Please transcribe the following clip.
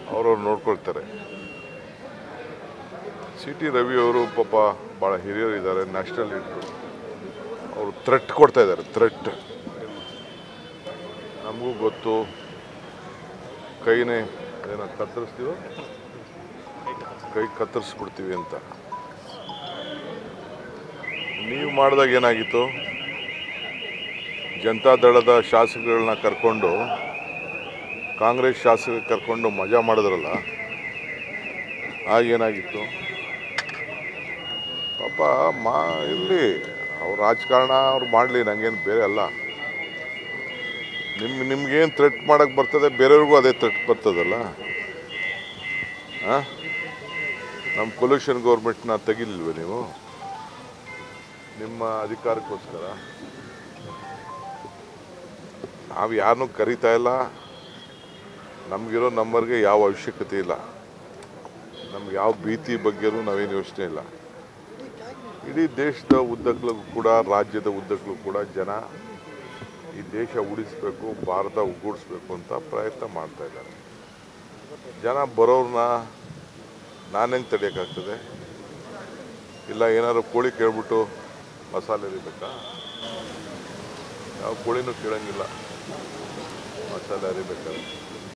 ಅವ್ರವ್ರು ನೋಡ್ಕೊಳ್ತಾರೆ C T Ravi ಅವರು ಪಾಪ ಭಾಳ ಹಿರಿಯರು ಇದ್ದಾರೆ ನ್ಯಾಷನಲ್ ಲೀಡ್ರು ಅವರು ಥ್ರೆಟ್ ಕೊಡ್ತಾ ಇದ್ದಾರೆ ಥ್ರೆಟ್ ನಮಗೂ ಗೊತ್ತು ಕೈನೇ ಏನೋ ಕತ್ತರಿಸ್ತೀವೋ ಕೈ ಕತ್ತರಿಸ್ಬಿಡ್ತೀವಿ ಅಂತ ನೀವು ಮಾಡಿದಾಗ ಏನಾಗಿತ್ತು ಜನತಾದಳದ ಶಾಸಕಗಳನ್ನ ಕರ್ಕೊಂಡು ಕಾಂಗ್ರೆಸ್ ಶಾಸಕರು ಕರ್ಕೊಂಡು ಮಜಾ ಮಾಡಿದ್ರಲ್ಲ ಆಗೇನಾಗಿತ್ತು ಪಾಪ ಮಾ ಇರಲಿ ಅವ್ರ ರಾಜಕಾರಣ ಅವ್ರು ಮಾಡಲಿ ನನಗೇನು ಬೇರೆ ಅಲ್ಲ ನಿಮ್ಮ ನಿಮ್ಗೇನು ಥ್ರೆಟ್ ಮಾಡೋಕ್ಕೆ ಬರ್ತದೆ ಬೇರೆಯವ್ರಿಗೂ ಅದೇ ಥ್ರೆಟ್ ಬರ್ತದಲ್ಲ ಹಾಂ ನಮ್ಮ ಕೊಲ್ಯೂಷನ್ ಗೌರ್ಮೆಂಟ್ನ ತೆಗಿಲಿಲ್ವ ನೀವು ನಿಮ್ಮ ಅಧಿಕಾರಕ್ಕೋಸ್ಕರ ನಾವು ಯಾರನ್ನೂ ಕರಿತಾ ಇಲ್ಲ ನಮಗಿರೋ ನಂಬರ್ಗೆ ಯಾವ ಅವಶ್ಯಕತೆ ಇಲ್ಲ ನಮ್ಗೆ ಯಾವ ಭೀತಿ ಬಗ್ಗೆನೂ ನಾವೇನು ಯೋಚನೆ ಇಲ್ಲ ಇಡೀ ದೇಶದ ಉದ್ದಕ್ಕೂ ಕೂಡ ರಾಜ್ಯದ ಉದ್ದಕ್ಕೂ ಕೂಡ ಜನ ಈ ದೇಶ ಉಳಿಸ್ಬೇಕು ಭಾರತ ಒಗ್ಗೂಡಿಸ್ಬೇಕು ಅಂತ ಪ್ರಯತ್ನ ಮಾಡ್ತಾ ಇದ್ದಾರೆ ಜನ ಬರೋರನ್ನ ನಾನು ಹೆಂಗೆ ತಡೆಯೋಕ್ಕಾಗ್ತದೆ ಇಲ್ಲ ಏನಾದ್ರು ಕೋಳಿ ಕೇಳ್ಬಿಟ್ಟು ಮಸಾಲೆ ಅರಿಬೇಕಾ ಯಾವ ಕೋಳಿನೂ ಕೇಳಂಗಿಲ್ಲ ಮಸಾಲೆ ಅರಿಬೇಕಾದ್ರೆ